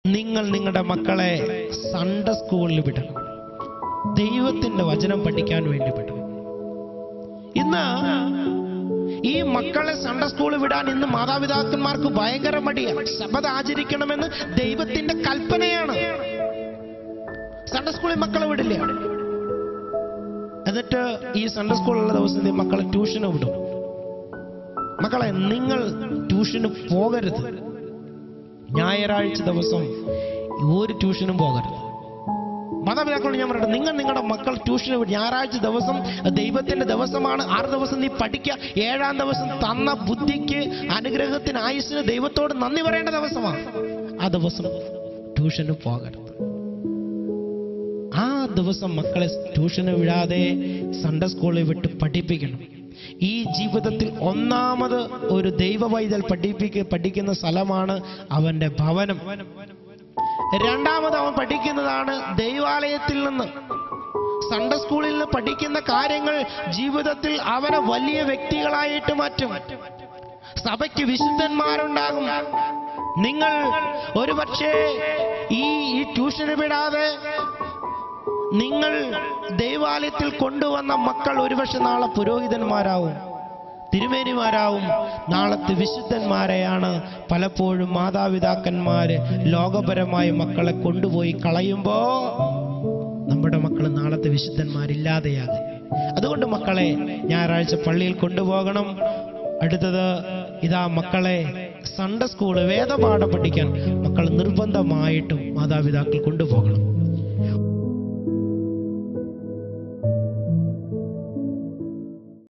നിങ്ങൾ നിങ്ങളുടെ മക്കളെ സൺഡേ സ്കൂളിൽ വിടണം ദൈവത്തിന്റെ വചനം പഠിക്കാൻ വേണ്ടി വിടണം ഇന്ന് ഈ മക്കളെ സൺഡേ സ്കൂളിൽ വിടാൻ ഇന്ന് മാതാപിതാക്കന്മാർക്ക് ഭയങ്കര മടിയാണ് ശബദ ആചരിക്കണമെന്ന് ദൈവത്തിന്റെ കൽപ്പനയാണ് സൺഡേ സ്കൂളിൽ മക്കളെ വിടില്ല എന്നിട്ട് ഈ സൺഡേ സ്കൂളുള്ള ദിവസം ഈ മക്കളെ ട്യൂഷന് വിടും മക്കളെ നിങ്ങൾ ട്യൂഷന് പോകരുത് ഞായറാഴ്ച ദിവസം ഒരു ട്യൂഷനും പോകരുത് മാതാപിതാക്കളോട് ഞാൻ പറയട്ടെ നിങ്ങൾ നിങ്ങളുടെ മക്കൾ ട്യൂഷന് വിടും ഞായറാഴ്ച ദിവസം ദൈവത്തിന്റെ ദിവസമാണ് ആറ് ദിവസം നീ പഠിക്കുക ഏഴാം ദിവസം തന്ന ബുദ്ധിക്ക് അനുഗ്രഹത്തിന് ആയുസ്സിന് ദൈവത്തോട് നന്ദി പറയേണ്ട ദിവസമാണ് ആ ദിവസം ട്യൂഷന് പോകരുത് ആ ദിവസം മക്കളെ ട്യൂഷന് വിടാതെ സൺഡേ സ്കൂളിൽ വിട്ട് പഠിപ്പിക്കണം ഈ ജീവിതത്തിൽ ഒന്നാമത് ഒരു ദൈവ പൈതൽ പഠിപ്പിക്ക പഠിക്കുന്ന സ്ഥലമാണ് അവന്റെ ഭവനം രണ്ടാമത് അവൻ പഠിക്കുന്നതാണ് ദൈവാലയത്തിൽ നിന്ന് സൺഡേ സ്കൂളിൽ നിന്ന് പഠിക്കുന്ന കാര്യങ്ങൾ ജീവിതത്തിൽ അവനെ വലിയ വ്യക്തികളായിട്ട് മാറ്റും സഭയ്ക്ക് വിശുദ്ധന്മാരുണ്ടാകും നിങ്ങൾ ഒരുപക്ഷേ ഈ ഈ ട്യൂഷന് വിടാതെ നിങ്ങൾ ദൈവാലയത്തിൽ കൊണ്ടുവന്ന മക്കൾ ഒരുപക്ഷെ നാളെ പുരോഹിതന്മാരാവും തിരുമേനിമാരാവും നാളത്തെ വിശുദ്ധന്മാരെയാണ് പലപ്പോഴും മാതാപിതാക്കന്മാര് ലോകപരമായി മക്കളെ കൊണ്ടുപോയി കളയുമ്പോ നമ്മുടെ മക്കൾ നാളത്തെ വിശുദ്ധന്മാരില്ലാതെയാകും അതുകൊണ്ട് മക്കളെ ഞായറാഴ്ച പള്ളിയിൽ കൊണ്ടുപോകണം അടുത്തത് ഇതാ മക്കളെ സൺഡേ സ്കൂള് വേദപാഠം പഠിക്കാൻ മക്കൾ നിർബന്ധമായിട്ടും മാതാപിതാക്കൾ കൊണ്ടുപോകണം